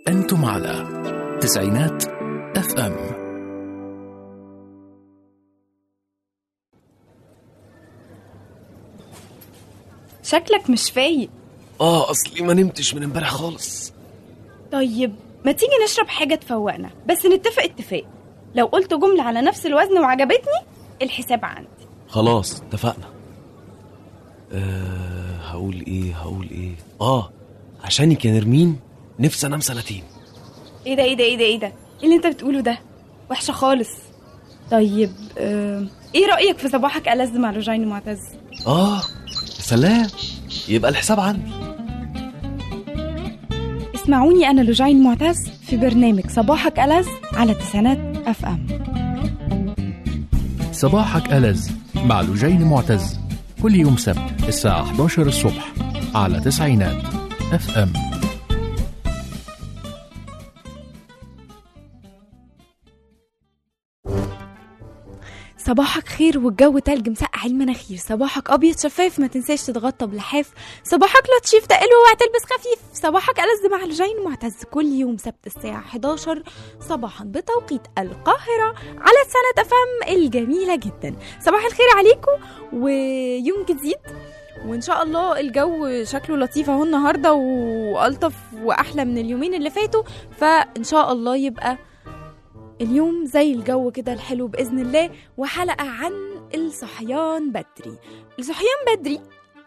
أنتم على تسعينات اف ام شكلك مش فايق اه اصلي ما نمتش من امبارح خالص طيب ما تيجي نشرب حاجة تفوقنا بس نتفق اتفاق لو قلت جملة على نفس الوزن وعجبتني الحساب عندي خلاص اتفقنا أه هقول ايه هقول ايه اه عشانك يا نرمين نفسي انام سنتين ايه ده ايه ده ايه ده ايه ده ايه اللي انت بتقوله ده وحشة خالص طيب آه، ايه رأيك في صباحك ألذ مع لوجين معتز اه يا سلام يبقى الحساب عندي اسمعوني أنا لوجين معتز في برنامج صباحك ألذ على تسعينات اف ام صباحك ألذ مع لجين معتز كل يوم سبت الساعة 11 الصبح على تسعينات اف ام صباحك خير والجو تلج مسقع المناخير صباحك ابيض شفاف ما تنساش تتغطى بلحاف صباحك لطيف تقل واوعى تلبس خفيف صباحك ألذ مع لجين معتز كل يوم سبت الساعة 11 صباحا بتوقيت القاهرة على سنة افم الجميلة جدا صباح الخير عليكم ويوم جديد وان شاء الله الجو شكله لطيف اهو النهارده والطف واحلى من اليومين اللي فاتوا فان شاء الله يبقى اليوم زي الجو كده الحلو بإذن الله وحلقة عن الصحيان بدري الصحيان بدري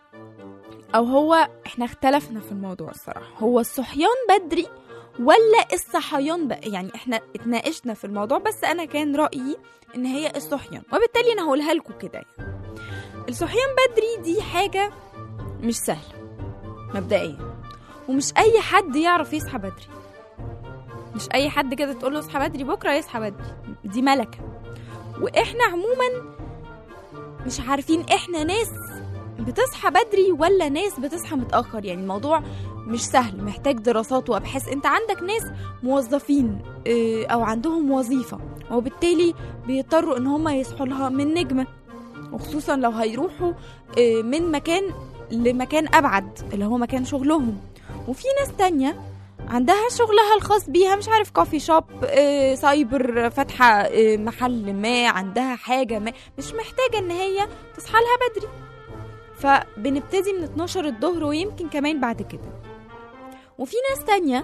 أو هو احنا اختلفنا في الموضوع الصراحة هو الصحيان بدري ولا الصحيان بقى يعني احنا اتناقشنا في الموضوع بس انا كان رأيي ان هي الصحيان وبالتالي انا هقولها لكم كده يعني. الصحيان بدري دي حاجة مش سهلة مبدئيا ومش اي حد يعرف يصحى بدري مش اي حد كده تقول له اصحى بدري بكره يصحى بدري دي ملكه واحنا عموما مش عارفين احنا ناس بتصحى بدري ولا ناس بتصحى متاخر يعني الموضوع مش سهل محتاج دراسات وابحاث انت عندك ناس موظفين اه، او عندهم وظيفه وبالتالي بيضطروا ان هم يصحوا لها من نجمه وخصوصا لو هيروحوا اه، من مكان لمكان ابعد اللي هو مكان شغلهم وفي ناس تانية عندها شغلها الخاص بيها مش عارف كوفي شوب آه، سايبر فاتحة آه، محل ما عندها حاجة ما مش محتاجة ان هي تصحى لها بدري فبنبتدي من 12 الظهر ويمكن كمان بعد كده وفي ناس تانية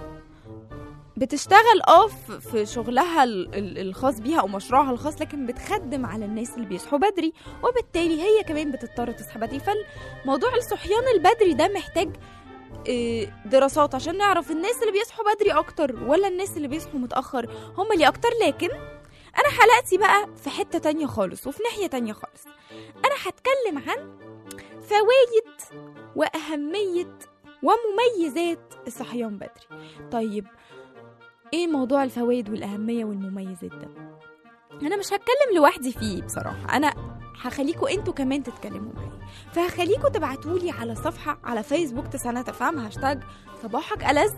بتشتغل اه في- في شغلها ال- ال- الخاص بيها او مشروعها الخاص لكن بتخدم على الناس اللي بيصحوا بدري وبالتالي هي كمان بتضطر تصحى بدري فالموضوع الصحيان البدري ده محتاج آه، دراسات عشان نعرف الناس اللي بيصحوا بدري اكتر ولا الناس اللي بيصحوا متاخر هم اللي اكتر لكن انا حلقتي بقى في حته تانية خالص وفي ناحيه تانية خالص انا هتكلم عن فوايد واهميه ومميزات الصحيان بدري طيب ايه موضوع الفوائد والاهميه والمميزات ده انا مش هتكلم لوحدي فيه بصراحه انا هخليكوا انتوا كمان تتكلموا معايا فهخليكوا تبعتولي على صفحه على فيسبوك تسعة تفهم هاشتاج صباحك ألذ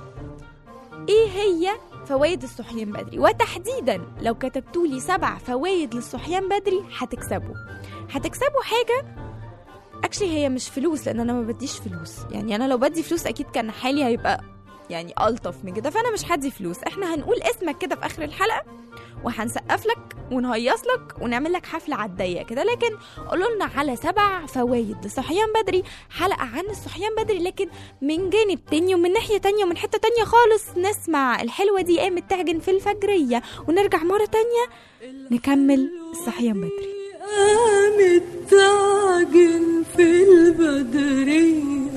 ايه هي فوائد الصحيان بدري وتحديدا لو كتبتولي سبع فوائد للصحيان بدري هتكسبوا هتكسبوا حاجه اكشلي هي مش فلوس لان انا ما بديش فلوس يعني انا لو بدي فلوس اكيد كان حالي هيبقى يعني الطف من كده فانا مش هدي فلوس احنا هنقول اسمك كده في اخر الحلقه وهنسقف لك ونهيص لك ونعمل لك حفله على الضيق كده لكن قولوا لنا على سبع فوائد للصحيان بدري حلقه عن الصحيان بدري لكن من جانب تاني ومن ناحيه تانية ومن حته تانية خالص نسمع الحلوه دي قامت تعجن في الفجريه ونرجع مره تانية نكمل الصحيان بدري قامت تعجن في البدرية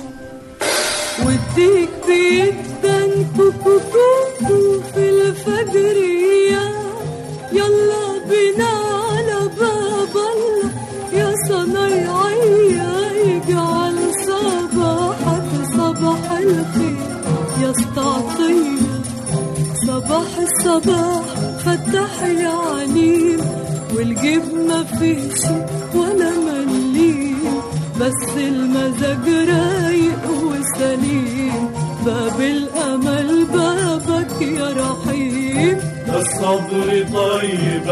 والديك بيدن كوكو كوكو في الفجرية يلا بينا على باب الله يا صنايعية يجعل صباحك صباح الخير يا استعطية صباح الصباح فتح يا عليم والجيب ما فيش ولا مليم بس المزاج رايق وسليم باب الامل بابك يا رحيم ده الصبر طيب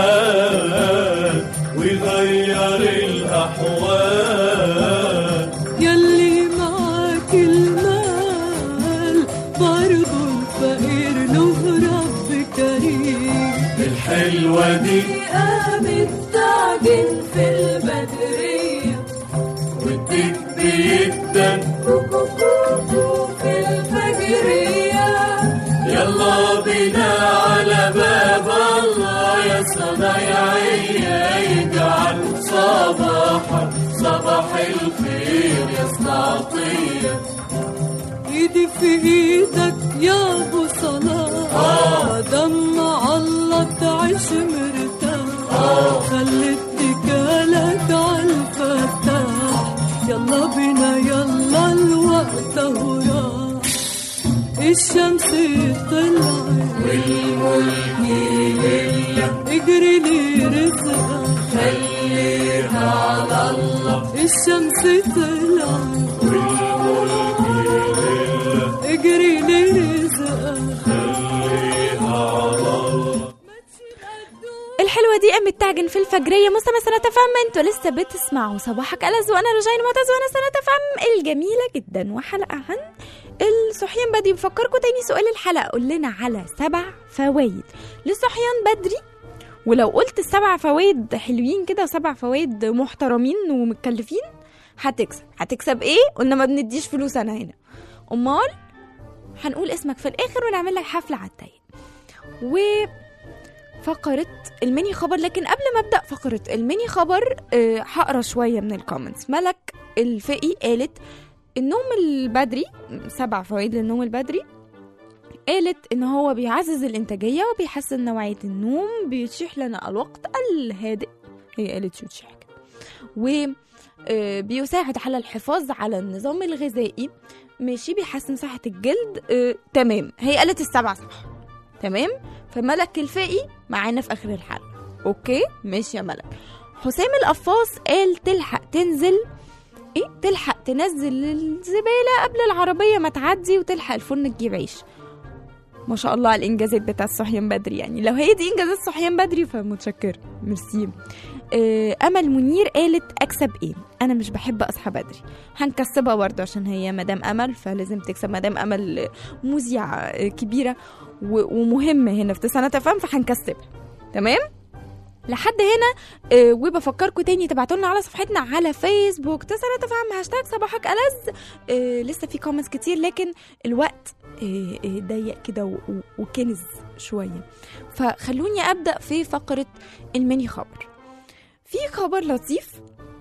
عاد ويغير الأحوال يلي معاك المال برضو الفقير بلدي قامت تعجن في البدرية والديك بيدن في الفجرية يلا بينا على باب الله يا صنايعية يجعل صباحك صباح الخير يا استعطية ايدي في ايدك يا ابو صلاح مدام الله تعيش مرتاح خلي اتكالك عالفتاح يلا بينا يلا الوقت اهو راح الشمس طلعت والملك لله اجري لي رزقك خليها على الله الشمس طلعت والملك لله اجري لي رزقك خليها على الله الحلوة دي قامت تعجن في الفجرية مستمع سنة فهم انتوا لسه بتسمعوا صباحك ألز وأنا رجين معتز وأنا سنة فهم الجميلة جدا وحلقة عن الصحيان بدري بفكركم تاني سؤال الحلقة قول لنا على سبع فوائد للصحيان بدري ولو قلت السبع فوائد حلوين كده وسبع فوائد محترمين ومتكلفين هتكسب هتكسب ايه قلنا ما بنديش فلوس انا هنا امال هنقول اسمك في الاخر ونعمل لك حفله على التايق و فقرة الميني خبر لكن قبل ما ابدا فقرة الميني خبر آه، هقرا شوية من الكومنتس ملك الفقي قالت النوم البدري سبع فوائد للنوم البدري قالت ان هو بيعزز الانتاجية وبيحسن نوعية النوم بيتيح لنا الوقت الهادئ هي قالت شو تشيح كده و آه، بيساعد على الحفاظ على النظام الغذائي ماشي بيحسن صحة الجلد آه، تمام هي قالت السبع صح تمام فملك الفقي معانا في اخر الحلقه اوكي ماشي يا ملك حسام القفاص قال تلحق تنزل ايه تلحق تنزل الزباله قبل العربيه ما تعدي وتلحق الفرن تجيب عيش ما شاء الله على الانجازات بتاع الصحيان بدري يعني لو هي دي انجازات الصحيان بدري فمتشكر ميرسي آه، امل منير قالت اكسب ايه انا مش بحب اصحى بدري هنكسبها برضه عشان هي مدام امل فلازم تكسب مدام امل آه، مذيعه آه، كبيره و- ومهمه هنا في سنه فهم فهنكسبها تمام لحد هنا آه، وبفكركم تاني تبعتوا لنا على صفحتنا على فيسبوك تسنة تفهم هاشتاج صباحك ألذ آه، لسه في كومنتس كتير لكن الوقت آه، آه، ضيق كده و- و- وكنز شوية فخلوني أبدأ في فقرة الميني خبر في خبر لطيف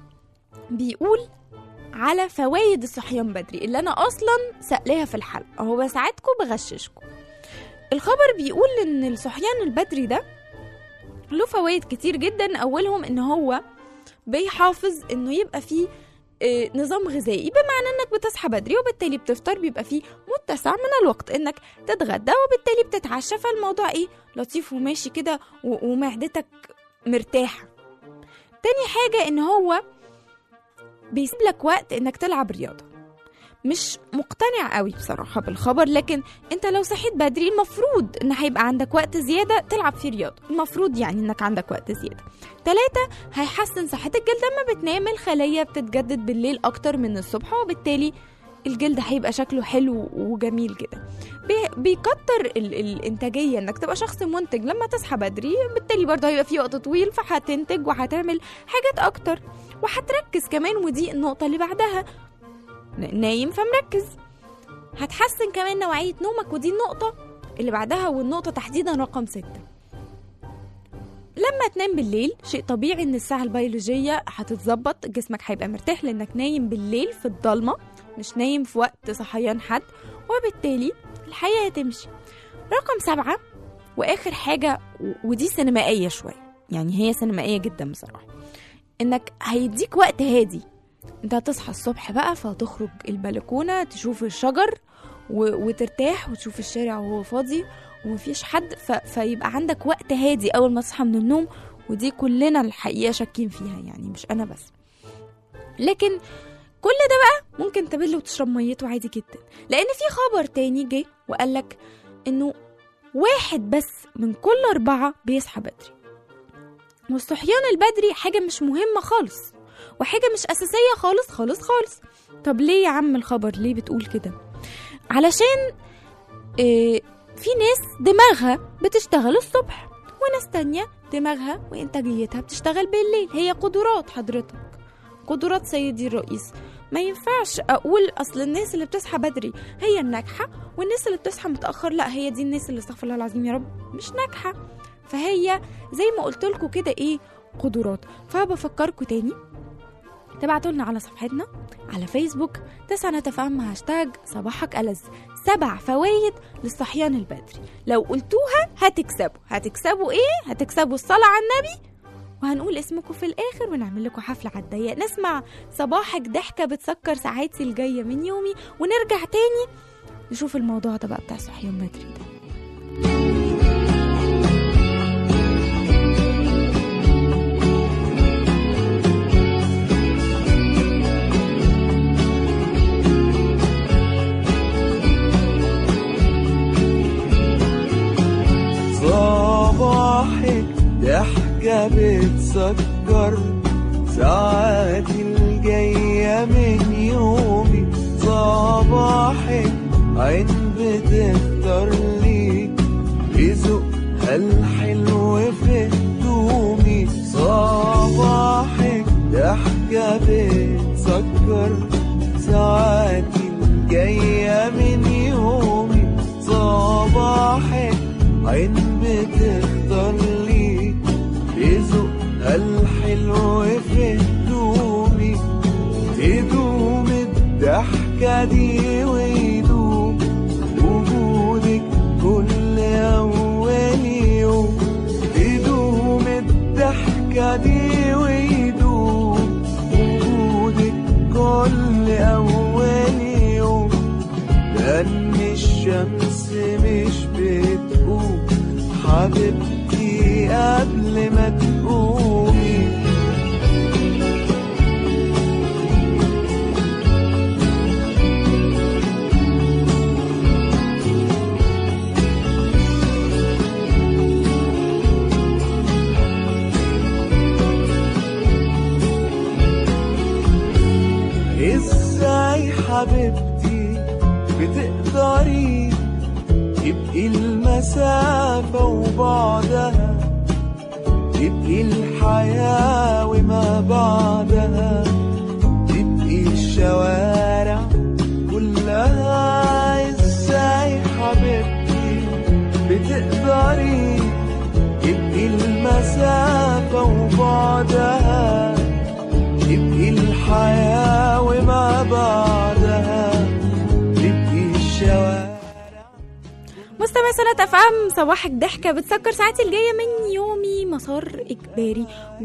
بيقول على فوائد الصحيان بدري اللي أنا أصلا سألاها في الحلقة هو بساعدكم بغششكم الخبر بيقول ان الصحيان البدري ده له فوائد كتير جدا اولهم ان هو بيحافظ انه يبقى فيه آه، نظام غذائي بمعنى انك بتصحى بدري وبالتالي بتفطر بيبقى فيه متسع من الوقت انك تتغدى وبالتالي بتتعشى فالموضوع ايه لطيف وماشي كده و- ومعدتك مرتاحه تاني حاجه ان هو بيسيب لك وقت انك تلعب رياضه مش مقتنع قوي بصراحة بالخبر لكن انت لو صحيت بدري المفروض ان هيبقى عندك وقت زيادة تلعب فيه رياضة المفروض يعني انك عندك وقت زيادة تلاتة هيحسن صحة الجلد لما بتنام الخلية بتتجدد بالليل اكتر من الصبح وبالتالي الجلد هيبقى شكله حلو وجميل جدا بي- بيكتر ال- الانتاجية انك تبقى شخص منتج لما تصحى بدري بالتالي برضه هيبقى في وقت طويل فهتنتج وهتعمل حاجات اكتر وهتركز كمان ودي النقطة اللي بعدها ن- نايم فمركز هتحسن كمان نوعية نومك ودي النقطة اللي بعدها والنقطة تحديدا رقم ستة لما تنام بالليل شيء طبيعي ان الساعة البيولوجية هتتظبط جسمك هيبقى مرتاح لانك نايم بالليل في الضلمة مش نايم في وقت صحيان حد وبالتالي الحياة هتمشي رقم سبعة واخر حاجة و- ودي سينمائية شوية يعني هي سينمائية جدا بصراحة انك هيديك وقت هادي انت هتصحى الصبح بقى فتخرج البلكونه تشوف الشجر و... وترتاح وتشوف الشارع وهو فاضي ومفيش حد ف... فيبقى عندك وقت هادي اول ما تصحى من النوم ودي كلنا الحقيقه شاكين فيها يعني مش انا بس لكن كل ده بقى ممكن تبل وتشرب ميته عادي جدا لان في خبر تاني جه وقال لك انه واحد بس من كل اربعه بيصحى بدري والصحيان البدري حاجه مش مهمه خالص وحاجة مش أساسية خالص خالص خالص طب ليه يا عم الخبر ليه بتقول كده علشان آه، في ناس دماغها بتشتغل الصبح وناس تانية دماغها وإنتاجيتها بتشتغل بالليل هي قدرات حضرتك قدرات سيدي الرئيس ما ينفعش أقول أصل الناس اللي بتصحى بدري هي الناجحة والناس اللي بتصحى متأخر لا هي دي الناس اللي استغفر الله العظيم يا رب مش ناجحة فهي زي ما قلت لكم كده إيه قدرات فبفكركم تاني تبعتوا لنا على صفحتنا على فيسبوك تسعة نتفهم هاشتاج صباحك ألذ سبع فوائد للصحيان البدري لو قلتوها هتكسبوا هتكسبوا ايه هتكسبوا الصلاة على النبي وهنقول اسمكم في الآخر ونعمل لكم حفلة على الضيق نسمع صباحك ضحكة بتسكر ساعاتي الجاية من يومي ونرجع تاني نشوف الموضوع ده بقى بتاع صحيان بدري ده صباحك ضحكة بتسكر ساعاتي الجاية من يومي صباحك عين بتختار لي رزقها الحلو في هدومي صباحك ضحكة بتسكر ساعاتي الجاية من يومي صباحك عين بتختار لي رزقها الحلو في هدومي تدوم الضحكة دي ويدوم وجودك كل أول يوم تدوم الضحكة دي ويدوم وجودك كل أول يوم لأن الشمس مش بتقوم حبيبتي قبل ما تقومي ازاي حبيبتي بتقدري تبقي المسافة وبعدها تبقي الحياة وما بعدها تبقي الشوارع كلها ازاي حبيبتي بتقدري تبقي المسافة وبعدها تبقي الحياة وما بعدها تبقي الشوارع مستمع سنة أفهم صباحك ضحكة بتسكر ساعاتي الجاية من يومي مسار إجباري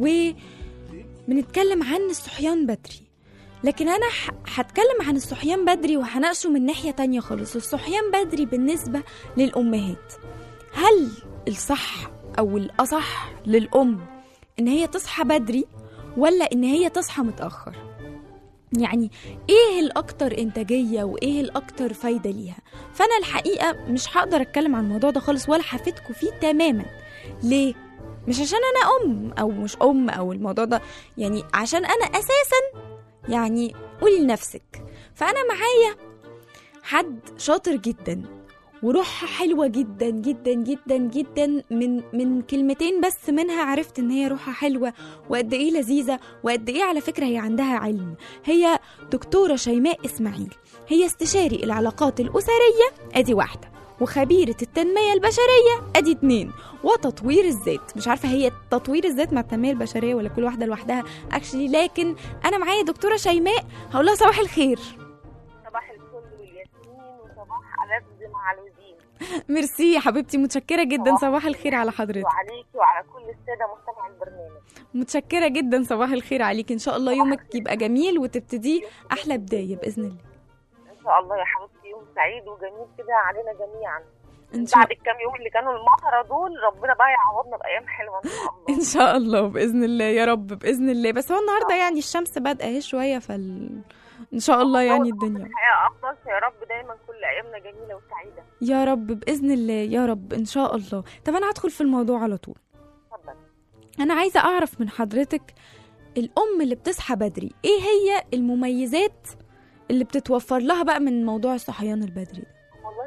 وبنتكلم عن الصحيان بدري لكن أنا ح- هتكلم عن الصحيان بدري وهناقشه من ناحية تانية خالص الصحيان بدري بالنسبة للأمهات هل الصح أو الأصح للأم إن هي تصحى بدري ولا إن هي تصحى متأخر يعني ايه الاكتر انتاجيه وايه الاكتر فايده ليها فانا الحقيقه مش هقدر اتكلم عن الموضوع ده خالص ولا هفيدكم فيه تماما ليه مش عشان انا ام او مش ام او الموضوع ده يعني عشان انا اساسا يعني قولي لنفسك فانا معايا حد شاطر جدا وروحها حلوة جدا جدا جدا جدا من من كلمتين بس منها عرفت ان هي روحها حلوة وقد ايه لذيذة وقد ايه على فكرة هي عندها علم هي دكتورة شيماء اسماعيل هي استشاري العلاقات الأسرية ادي واحدة وخبيرة التنمية البشرية ادي اتنين وتطوير الذات مش عارفة هي تطوير الذات مع التنمية البشرية ولا كل واحدة لوحدها اكشلي لكن انا معايا دكتورة شيماء هقول لها صباح الخير صباح الفل والياسمين وصباح ألذ مع الوزين ميرسي يا حبيبتي متشكرة جدا صباح الخير على حضرتك وعليكي وعلى كل السادة مستمعي البرنامج متشكرة جدا صباح الخير عليك ان شاء الله يومك يبقى جميل وتبتدي احلى بداية باذن الله إن شاء الله يا حبيبتي يوم سعيد وجميل كده علينا جميعا ان شاء بعد الكام يوم اللي كانوا المطرة دول ربنا بقى يعوضنا بأيام حلوة إن شاء الله ان شاء الله باذن الله يا رب باذن الله بس هو النهارده يعني الشمس بادئه اهي شويه فال ان شاء الله يعني الدنيا الحياة أفضل يا رب دايما كل أيامنا جميلة وسعيدة يا رب باذن الله يا رب ان شاء الله طب انا هدخل في الموضوع على طول اتفضل انا عايزه اعرف من حضرتك الام اللي بتصحى بدري ايه هي المميزات اللي بتتوفر لها بقى من موضوع الصحيان البدري ده والله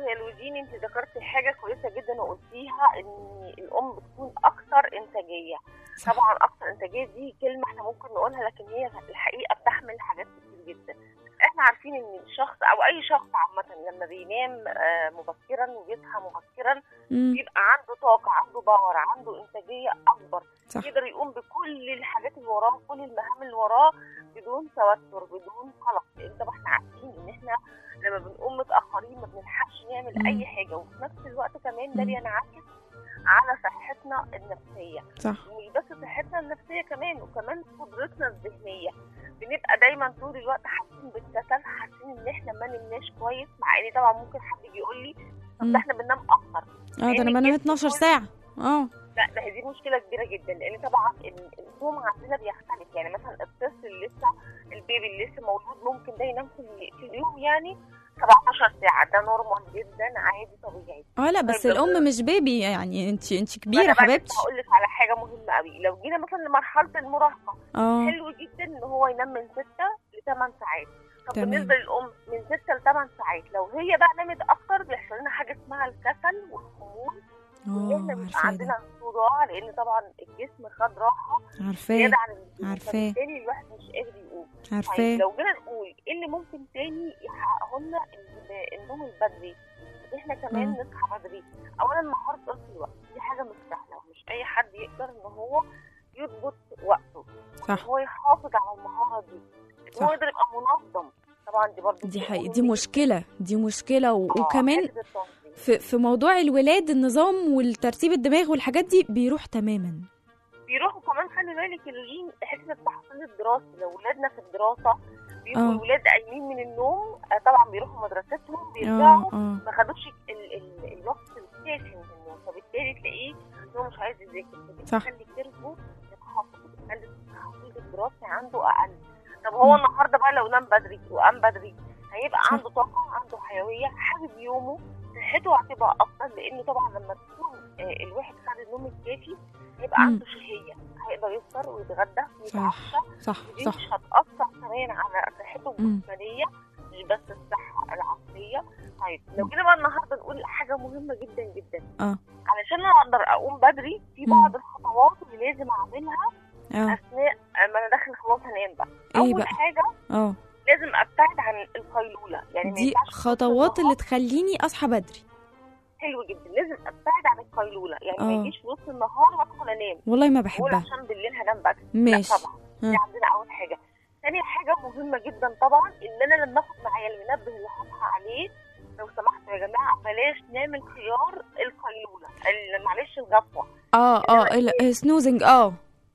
يا لوجين انت ذكرتي حاجه كويسه جدا وقلتيها ان الام بتكون اكثر انتاجيه صح. طبعا اكثر انتاجيه دي كلمه احنا ممكن نقولها لكن هي الحقيقه بتحمل حاجات كتير جدا احنا عارفين ان الشخص او اي شخص عامه لما بينام آه، مبكرا وبيصحى مبكرا مم. بيبقى عنده طاقه عنده باور عنده انتاجيه اكبر صح يقدر يقوم بكل الحاجات اللي وراه كل المهام اللي وراه بدون توتر بدون قلق لان طبعا احنا عارفين ان احنا لما بنقوم متاخرين ما بنلحقش نعمل مم. اي حاجه وفي نفس الوقت كمان ده مم. بينعكس على صحتنا النفسيه صح ومش بس صحتنا النفسيه كمان وكمان قدرتنا الذهنيه بنبقى دايما طول الوقت حاسين بالكسل حاسين ان احنا ما نمناش كويس مع ان طبعا ممكن حد يجي يقول لي طب مم. ده احنا بننام اكتر اه ده انا لأن بنام الجسم 12 كله- ساعة اه لا ده دي مشكله كبيره جدا لان طبعا ال- النوم عندنا بيختلف يعني مثلا الطفل اللي لسه البيبي اللي لسه مولود ممكن ده ينام في ال- في اليوم يعني 17 ساعه ده نورمال جدا عادي طبيعي اه لا بس طيب لو- الام مش بيبي يعني انت انت كبيرة أنا بقى حبيبتي هقول لك على حاجه مهمه قوي لو جينا مثلا لمرحله المراهقه اه حلو جدا ان هو ينام من 6 ل 8 ساعات طب تمام. بالنسبه للام من 6 ل 8 ساعات لو هي بقى نامت اكتر بيحصل لنا حاجه اسمها الكسل والخمول وان اه احنا بيبقى عارفاه ده عندنا صداع لان طبعا الجسم خد راحه عارفاه زياده عن اللزوم عارفاه. فبالتالي الواحد مش قادر يقوم طيب عارفاه لو جينا نقول ايه اللي ممكن تاني يحققه لنا ال- النوم البدري ان احنا كمان مم. نصحى بدري اولا مهاره ضبط الوقت دي حاجه مش سهله ومش اي حد يقدر ان هو يضبط وقته صح ان هو يحافظ على المهاره دي ان صح. هو يقدر يبقى منظم طبعا دي برضه دي شيء حقيقة مهم دي جداً. مشكلة دي مشكلة و... آه، وكمان حتة التنظيم. في في موضوع الولاد النظام والترتيب الدماغ والحاجات دي بيروح تماما بيروحوا كمان خلي بالك الرجيم حته التحصيل الدراسي لو ولادنا في الدراسه بيبقوا آه. الولاد قايمين من النوم آه، طبعا بيروحوا مدرستهم اه بيرجعوا اه ما خدوش ال ال الوقت الكافي من النوم فبالتالي تلاقيه إن هو مش عايز يذاكر صح. فبتخلي كيرفه يتخفض بتخلي التحصيل الدراسي عنده اقل طب هو مم. النهارده بقى لو نام بدري وقام بدري هيبقى صح. عنده طاقه عنده حيويه حابب يومه صحته هتبقى افضل لانه طبعا لما تكون آه، الواحد خد النوم الكافي هيبقى مم. عنده شهيه هيقدر يفطر ويتغدى ويتعشى صح ودي صح مش هتأثر كمان على صحته مم. الجسمانية مش بس الصحة العقلية طيب لو جينا بقى النهاردة نقول حاجة مهمة جدا جدا اه. علشان أنا أقدر أقوم بدري في مم. بعض الخطوات اللي لازم أعملها اه أثناء ما أنا داخل خلاص هنام بقى ايه أول بقى حاجة اه لازم أبتعد عن القيلولة يعني ما دي ينفعش في نص خطوات اللي النهار. تخليني اصحى بدري حلو جدا لازم أبتعد عن القيلولة يعني ما اه. يجيش في نص النهار وأدخل أنام والله ما بقول بحبها عشان بالليل هنام بدري ماشي لا طبعا دي ها. عندنا اول حاجه تاني حاجه مهمه جدا طبعا ان انا لما اخد معايا المنبه اللي هصحى عليه لو سمحتوا يا جماعه بلاش نعمل خيار القيلوله ال- معلش الغفوه اه اه ال- سنوزنج اه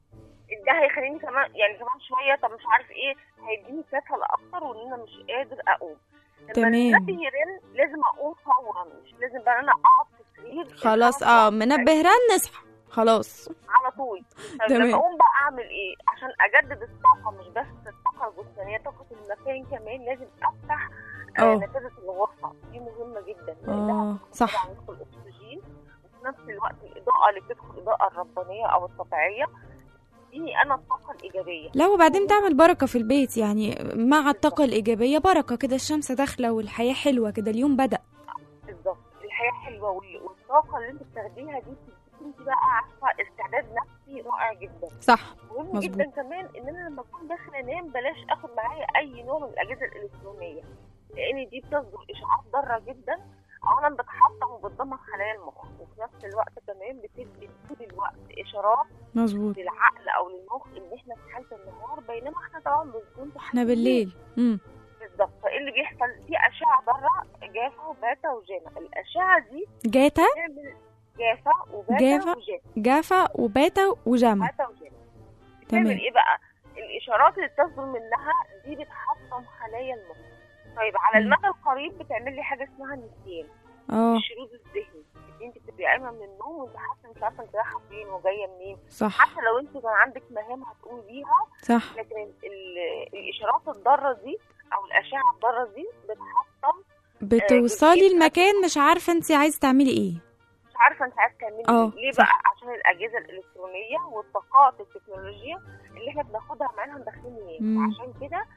ده هيخليني كمان يعني كمان شويه طب مش عارف ايه هيديني كسل اكتر وان انا مش قادر اقوم لما تمام. المنبه يرن لازم اقوم فورا مش لازم بقى انا اقعد في السرير خلاص الخمس اه دقايق منبه رن نصحى خلاص على طول طب تمام. لما اقوم بقى اعمل ايه عشان اجدد الطاقه مش بس الطاقه الجسمانيه طاقه المكان كمان لازم افتح آه، اه. نافذه الغرفه دي مهمه جدا اه لانها صح طبعا يدخل اكسجين وفي نفس الوقت الاضاءه اللي بتدخل الاضاءه الربانيه او الطبيعيه دي انا الطاقه الايجابيه لا وبعدين تعمل بركة في البيت يعني مع الطاقة الإيجابية بركة كده الشمس داخلة والحياة حلوة كده اليوم بدأ بالظبط الحياه حلوه وال- والطاقه اللي انت بتاخديها دي بتديكي انت بقى عارفه استعداد نفسي رائع جدا صح مهم مظبوط. جدا كمان ان انا لما اكون داخله انام بلاش اخد معايا اي نوع من الاجهزه الالكترونيه لان دي بتصدر اشعاعات ضاره جدا اولا بتحطم وبتدمر خلايا المخ وفي نفس الوقت كمان بتدي طول الوقت اشارات مظبوط للعقل او للمخ ان احنا في حاله النهار بينما احنا طبعا بنكون في احنا حالة بالليل امم بالظبط فايه اللي بيحصل في اشعه ضاره جافه وباتا وجاما الاشعه دي جاتا بتعمل جافه وباتا جافة. وجاما جافا وباتا وجاما باتا وجاما تمام. بتعمل ايه بقى الاشارات اللي بتصدر منها دي بتحطم خلايا المخ طيب على مم. المدى القريب بتعمل لي حاجه اسمها نسيان اه الشرود الذهني انت بتبقي قايمه من النوم وانت حاسه مش عارفه انت رايحه فين وجايه منين صح حتى لو انت كان عندك مهام هتقومي بيها صح لكن ال- الاشارات الضاره دي او الاشعه الضاره دي بتحطم بتوصلي جزئية المكان مش عارفة انت عايزة تعملي ايه مش عارفه انت عايز تعملي اه، ايه ليه صح. بقى عشان الاجهزه الالكترونيه والطاقات التكنولوجيه اللي احنا بناخدها معانا داخلين ننام مم. عشان كده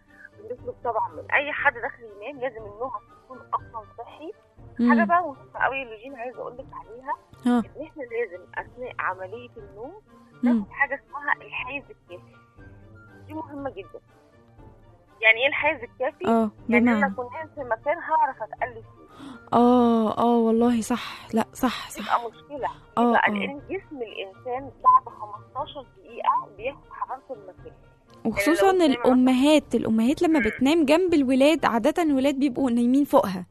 بنطلب طبعا من اي حد داخل ينام لازم النوم يكون اصلا صحي مم. حاجه بقى مهمه قوي يا لوجين عايزه اقول لك عليها ها. ان احنا لازم اثناء عمليه النوم مم. ناخد حاجه اسمها الحيز الكافي دي مهمه جدا يعني ايه الحيز الكافي اه يعني انا بمعنى اكون قاعد في مكان هعرف اتالف فيه اه اه والله صح لا صح صح تبقى مشكله اه يبقى اه لان جسم الانسان بعد 15 دقيقه بياخد حراره المكان وخصوصا لو قدامي الامهات الامهات لما بتنام جنب الولاد عاده الولاد بيبقوا نايمين فوقها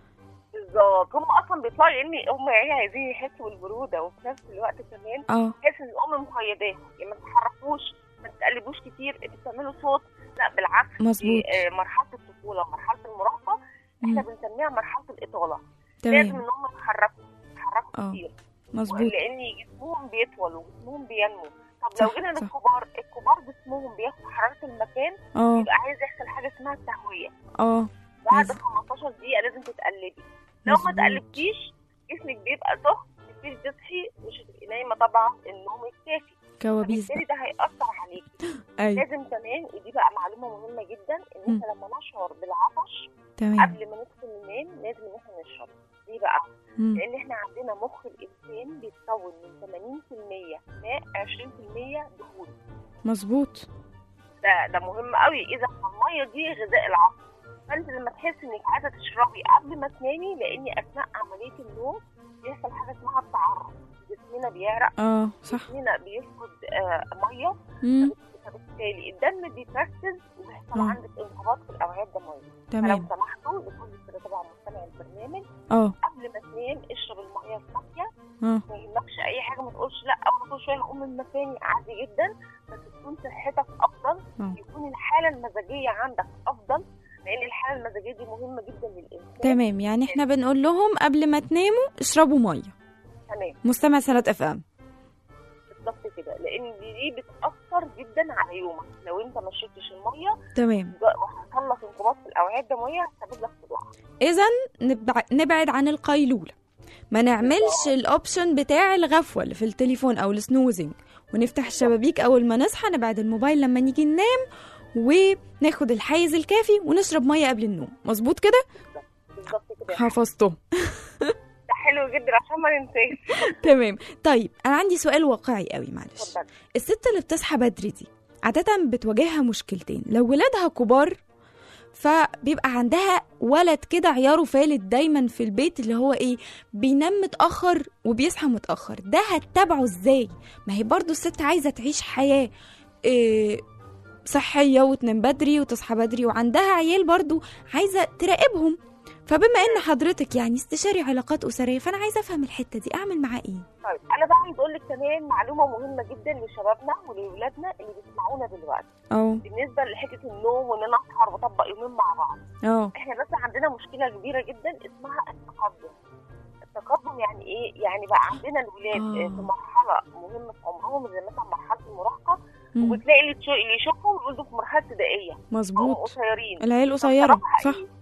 بالظبط هم اصلا بيطلعوا لان هم يعني عايزين يحسوا بالبروده وفي نفس الوقت كمان اه تحس ان الام مقيداهم يعني ما تتحركوش ما تقلبوش كتير انتوا بتعملوا صوت لا بالعكس مظبوط. دي آه، مرحله الطفوله ومرحله المراهقه احنا مم. بنسميها مرحله الاطاله لازم تمام ان هم يتحركوا يتحركوا اه. كتير مظبوط لان جسمهم بيطول وجسمهم بينمو طب لو صح، جينا صح. للكبار الكبار جسمهم بياخد حراره المكان اه يبقى عايز يحصل حاجه اسمها التهويه اه بعد لازم. 15 دقيقه لازم تتقلبي لو ما مظبوط. تقلبتيش جسمك بيبقى سخن تبتدي تصحي مش هتبقي نايمه طبعا النوم الكافي كوابيس فبالتالي ده هيأثر عليكي ايوه لازم كمان ودي بقى معلومه مهمه جدا ان مم. احنا لما نشعر بالعطش تمام قبل ما ندخل ننام لازم ان احنا نشرب ليه بقى؟ مم. لان احنا عندنا مخ الانسان بيتكون من 80% ماء 20% دهون مظبوط ده ده مهم قوي اذا الميه دي غذاء العقل فانت لما تحسي انك عايزه تشربي قبل ما تنامي لان اثناء عمليه النوم بيحصل حاجه اسمها التعرق جسمنا بيعرق اه صح جسمنا بيفقد آه ميه مم. فبالتالي الدم بيتركز وبيحصل مم. عندك انقباض في الاوعيه الدمويه فلو تمام سمحتوا لكل كده طبعا مستمع البرنامج اه قبل ما تنام اشرب الميه الصافيه اه ما يهمكش اي حاجه ما تقولش لا اول كل شويه هقوم من مكاني عادي جدا بس تكون صحتك افضل آه. يكون الحاله المزاجيه عندك افضل لان الحاله المزاجيه دي مهمه جدا للانسان تمام يعني احنا بنقول لهم قبل ما تناموا اشربوا ميه تمام مستمع سنة اف ام بالظبط كده لان دي, دي بتاثر جدا على يومك لو انت ما شربتش الميه تمام ده- وحصل لك انقباض في الاوعيه الدمويه هتسبب لك صداع اذا نبع- نبعد عن القيلولة ما نعملش الاوبشن بتاع الغفوة اللي في التليفون او السنوزنج ونفتح الشبابيك اول ما نصحى نبعد الموبايل لما نيجي ننام وناخد الحيز الكافي ونشرب ميه قبل النوم مظبوط كده بالظبط كده حفظته ده حلو جدا عشان ما ننساش تمام طيب انا عندي سؤال واقعي قوي معلش اتفضل الست اللي بتصحى بدري دي عادة بتواجهها مشكلتين لو ولادها كبار فبيبقى عندها ولد كده عياره فالت دايما في البيت اللي هو ايه بينام متأخر وبيصحى متأخر ده هتتابعه ازاي ما هي برضو الست عايزة تعيش حياة إيه صحية وتنام بدري وتصحى بدري وعندها عيال برضو عايزة تراقبهم فبما ان حضرتك يعني استشاري علاقات أسرية فأنا عايزة أفهم الحتة دي أعمل معاه ايه طيب انا بقى عايز اقول لك كمان معلومه مهمه جدا لشبابنا ولولادنا اللي بيسمعونا دلوقتي اه بالنسبه لحته النوم وان انا اسهر واطبق يومين مع بعض اه احنا بس عندنا مشكله كبيره جدا اسمها التقدم التقدم يعني ايه يعني بقى عندنا الولاد آه. آه. في مرحله مهمه في عمرهم زي مثلا مرحله المراهقه مم. وبتلاقي اللي تشو- اللي يشوفهم يقول دول في مرحله ابتدائيه هم مظبوط قصيرين العيال قصيرة سببها صح إيه؟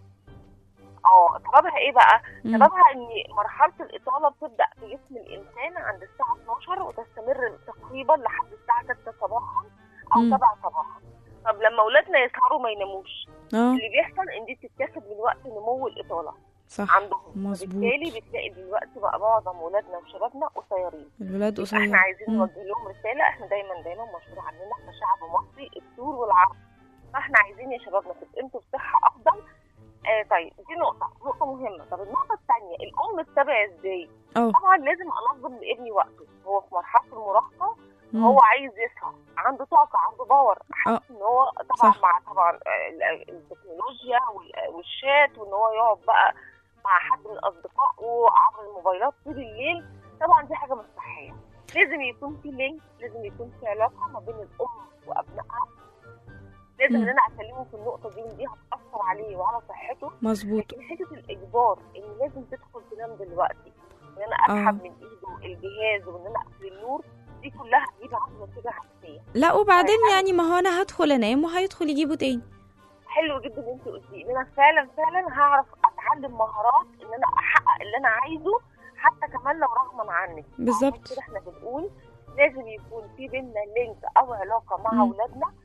اه سببها ايه بقى؟ مم. سببها ان مرحله الاطاله بتبدا في جسم الانسان عند الساعه 12 وتستمر تقريبا لحد الساعه 6 صباحا او مم. 7 صباحا طب لما اولادنا يسهروا ما يناموش اه اللي بيحصل ان دي بتتاخد من وقت نمو الاطاله صح عندهم مظبوط. بالتالي بتلاقي دلوقتي بقى معظم ولادنا وشبابنا قصيرين الولاد يبقى قصيرة احنا عايزين مم. نوجه لهم رساله احنا دايما دايما مشهور عننا احنا شعب مصري الطول والعرض فاحنا عايزين يا شبابنا تبقى انتوا بصحه افضل آه طيب دي نقطه نقطه مهمه طب النقطه الثانيه الام تتابع ازاي اه طبعا لازم انظم لابني وقته هو في مرحله المراهقه مم. هو عايز يسهر عنده طاقه عنده باور حاسس ان هو طبعا صح. مع طبعا آه، ال- التكنولوجيا وال- والشات وان هو يقعد بقى مع حد من اصدقائه عبر الموبايلات طول الليل طبعا دي حاجه مش صحيه لازم يكون في لينك لازم يكون في علاقه ما بين الام وابنائها لازم مم. ان انا اكلمه في النقطه دي ودي هتاثر عليه وعلى صحته مظبوط لكن حته الاجبار ان لازم تدخل تنام دلوقتي ان انا آه. اسحب من ايده الجهاز وان انا اقفل النور دي كلها هتجيب عنده نتيجه عكسيه لا وبعدين يعني ما هو انا هدخل انام وهيدخل يجيبه تاني حلو جدا اللي انت قلتيه ان انا فعلا فعلا هعرف اتعلم مهارات ان انا احقق اللي انا عايزه حتى كمان لو رغما عنك بالظبط. عشان كده احنا بنقول لازم يكون في بينا لينك او علاقه مع مم. اولادنا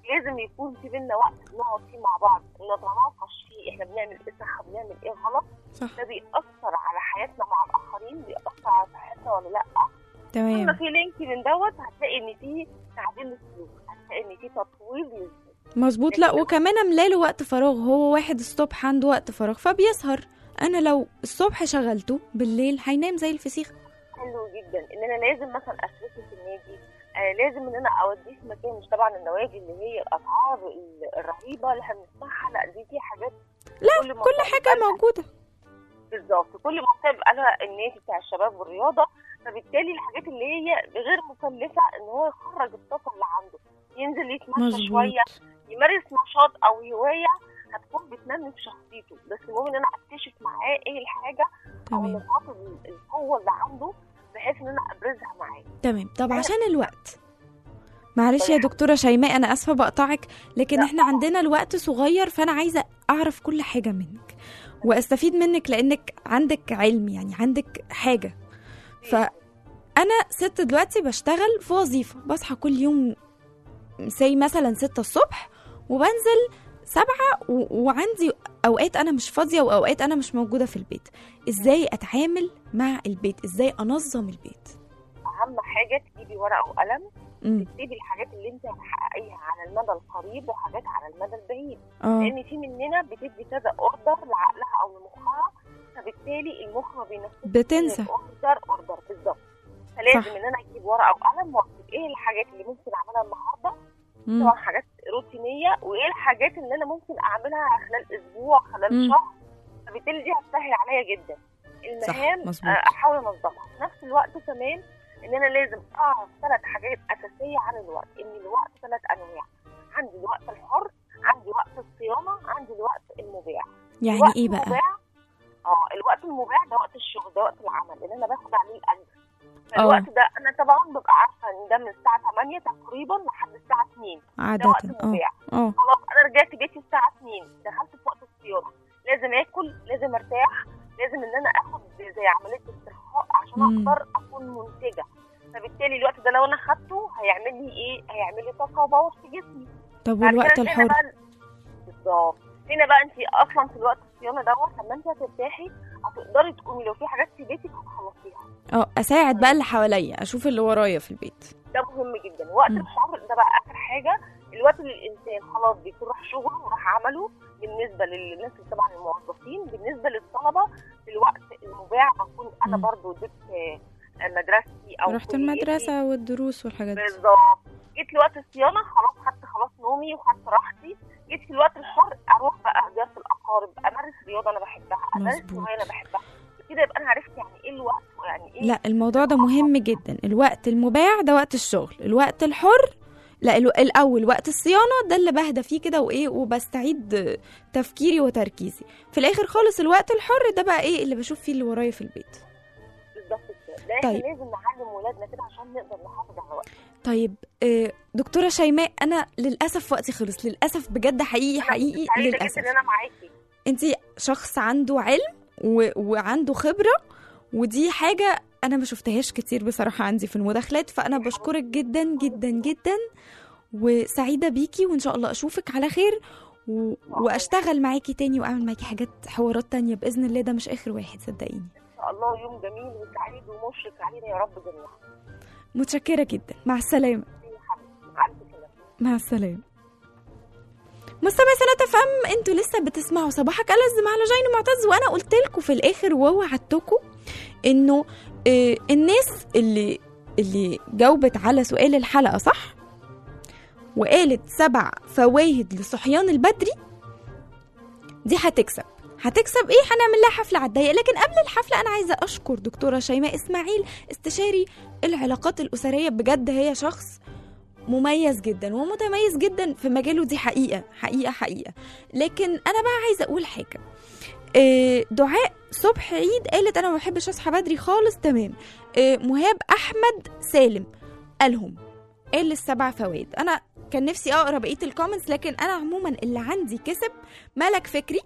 لازم يكون في بينا وقت نقعد فيه مع بعض نتناقش فيه احنا بنعمل ايه صح بنعمل ايه غلط صح ده بيأثر على حياتنا مع الآخرين بيأثر على صحتنا ولا لأ طول ما تمام في لينك من دوت هتلاقي إن في تعديل للسلوك هتلاقي إن في تطوير للسلوك مظبوط لا وكمان املاله وقت فراغ هو واحد الصبح عنده وقت فراغ فبيسهر انا لو الصبح شغلته بالليل هينام زي الفسيخ حلو جدا إن أنا لازم مثلا أشركه في النادي آه لازم إن أنا أوديه في مكان مش طبعا النوادي اللي هي الأسعار ال- الرهيبة اللي احنا بنسمعها لا دي في حاجات لا كل كل منطقة حاجه بيبقى لها- موجوده بالظبط كل منطقه بيبقى لها النادي بتاع الشباب والرياضه فبالتالي الحاجات اللي هي غير مكلفه ان هو يخرج الطاقه اللي عنده ينزل يتمشى مظبوط شويه يمارس نشاط او هوايه هتكون بتنمي في شخصيته بس المهم ان انا اكتشف معاه ايه الحاجه او تمام نقاط ال- القوه اللي عنده بحيث ان انا ابرزها معاه تمام طب عشان الوقت معلش يا دكتورة شيماء أنا آسفة بقطعك لكن لا إحنا طبعا. عندنا الوقت صغير فأنا عايزة أعرف كل حاجة منك وأستفيد منك لأنك عندك علم يعني عندك حاجة فأنا ست دلوقتي بشتغل في وظيفة بصحى كل يوم زي مثلا ستة الصبح وبنزل سبعة و... وعندي أوقات أنا مش فاضية وأوقات أنا مش موجودة في البيت إزاي أتعامل مع البيت إزاي أنظم البيت اهم حاجه تجيبي ورقه وقلم مم. تكتبي الحاجات اللي انت هتحققيها على المدى القريب وحاجات على المدى البعيد اه لان في مننا بتدي كذا اوردر لعقلها او لمخها فبالتالي المخ ما بينفذش بتنسى. اوردر اوردر بالظبط فلازم صح. ان انا اجيب ورقه وقلم واكتب ايه الحاجات اللي ممكن اعملها النهارده مم. طبعا حاجات روتينيه وايه الحاجات اللي انا ممكن اعملها خلال اسبوع خلال مم. شهر فبالتالي دي هتسهل عليا جدا المهام مظبوط. آه، احاول انظمها في نفس الوقت كمان ان انا لازم اعرف ثلاث حاجات اساسيه عن الوقت ان الوقت ثلاث انواع عندي الوقت الحر عندي وقت الصيانه عندي الوقت المباح يعني الوقت ايه بقى المباح اه الوقت المباح ده وقت الشغل ده وقت العمل اللي انا باخد عليه الاجر فالوقت ده انا طبعا ببقى عارفه ان ده من الساعه 8 تقريبا لحد الساعه 2 ده وقت عادة اه مباح اه خلاص انا رجعت بيتي الساعه 2 دخلت في وقت الصيانه لازم اكل لازم ارتاح لازم ان انا اخد زي عمليه استرخاء عشان مم. اقدر اكون منتجه فبالتالي الوقت ده لو انا خدته هيعمل لي ايه هيعمل لي طاقه وباور في جسمي طب بعد والوقت كده هنا الحر بقى بالظبط هنا بقى انت اصلا في الوقت الصيانه دوت لما انت هترتاحي هتقدري تقومي لو في حاجات في بيتك هتخلصيها اه اساعد بقى اللي حواليا اشوف اللي ورايا في البيت ده مهم جدا وقت مم. الحر ده بقى اخر حاجه الوقت اللي الانسان خلاص بيكون راح شغله وراح عمله بالنسبه للناس اللي طبعا الموظفين بالنسبه للطلبه في الوقت المباح بكون انا مم. برضو جبت آه، مدرستي او رحت كليتي. المدرسة والدروس والحاجات دي بالظبط جيت لوقت الصيانه خلاص خدت خلاص نومي وخدت راحتي جيت في الوقت الحر اروح بقى زياره الاقارب امارس رياضه انا بحبها امارس مظبوط. هوايه انا بحبها كده يبقى انا عرفت يعني ايه الوقت ويعني ايه لا الموضوع ده مهم جدا الوقت المباح ده وقت الشغل الوقت الحر لا الو- الاول وقت الصيانه ده اللي بهدى فيه كده وايه وبستعيد تفكيري وتركيزي في الاخر خالص الوقت الحر ده بقى ايه اللي بشوف فيه اللي ورايا في البيت بالظبط كده ده طيب. طيب. لازم نعلم ولادنا كده عشان نقدر نحافظ على الوقت طيب آه، دكتوره شيماء انا للاسف وقتي خلص للاسف بجد حقيقي حقيقي سعيدة للاسف جدا ان انا معاكي انت شخص عنده علم و... وعنده خبرة ودي حاجة أنا ما شفتهاش كتير بصراحة عندي في المداخلات فأنا بشكرك جدا جدا جدا وسعيدة بيكي وإن شاء الله أشوفك على خير و... وأشتغل معاكي تاني وأعمل معاكي حاجات حوارات تانية بإذن الله ده مش آخر واحد صدقيني ان شاء الله يوم جميل وسعيد ومشرق علينا يا رب جميعا متشكرة جدا مع السلامة يا حبيبتي مع الف سلامه مع السلامة مستمعي سنة فم انتوا لسه بتسمعوا صباحك ألز مع لجين معتز وانا قلت لكم في الاخر ووعدتكم انه آه الناس اللي اللي جاوبت على سؤال الحلقة صح وقالت سبع فوايد للصحيان البدري دي هتكسب هتكسب ايه هنعمل لها حفله على الضيق لكن قبل الحفله انا عايزه اشكر دكتوره شيماء اسماعيل استشاري العلاقات الاسريه بجد هي شخص مميز جدا ومتميز جدا في مجاله دي حقيقه حقيقه حقيقه لكن انا بقى عايزه اقول حاجه آه، دعاء صبح عيد قالت انا ما بحبش اصحى بدري خالص تمام آه، مهاب احمد سالم قالهم قال السبع فوائد انا كان نفسي اقرا بقيه الكومنتس لكن انا عموما اللي عندي كسب ملك فكري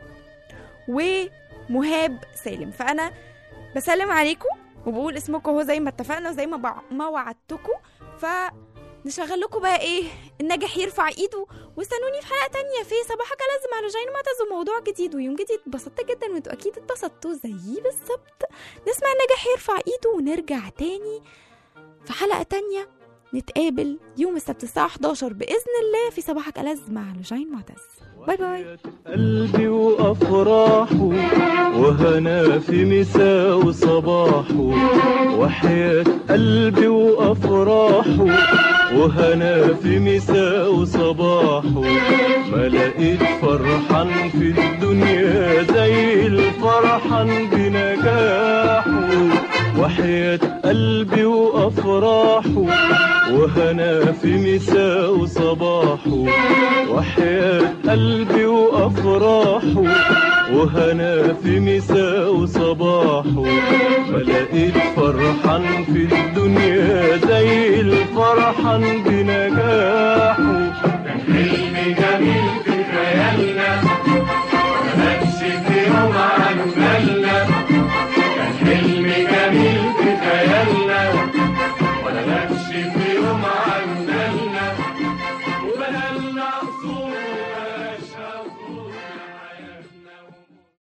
ومهاب سالم فانا بسلم عليكم وبقول اسمكم هو زي ما اتفقنا وزي ما بع... ما وعدتكم ف نشغل لكم بقى ايه الناجح يرفع ايده واستنوني في حلقه تانية في صباحك لازم على جاين معتز وموضوع جديد ويوم جديد اتبسطت جدا وانتوا اكيد اتبسطتوا زيي بالظبط نسمع الناجح يرفع ايده ونرجع تاني في حلقه تانية نتقابل يوم السبت الساعه 11 باذن الله في صباحك ألذ مع لجين معتز باي باي قلبي وأفراحه وهنا في مساء وصباحه وحياة قلبي وأفراحه وهنا في مساء وصباحه ما لقيت فرحان في الدنيا زي الفرحان بنجاحه وحياة قلبي وأفراحه وهنا في مساء وصباحه وحياة قلبي وأفراحه وهنا في مساء وصباحه ما لقيت فرحان في الدنيا زي الفرحان بنجاحه حلم جميل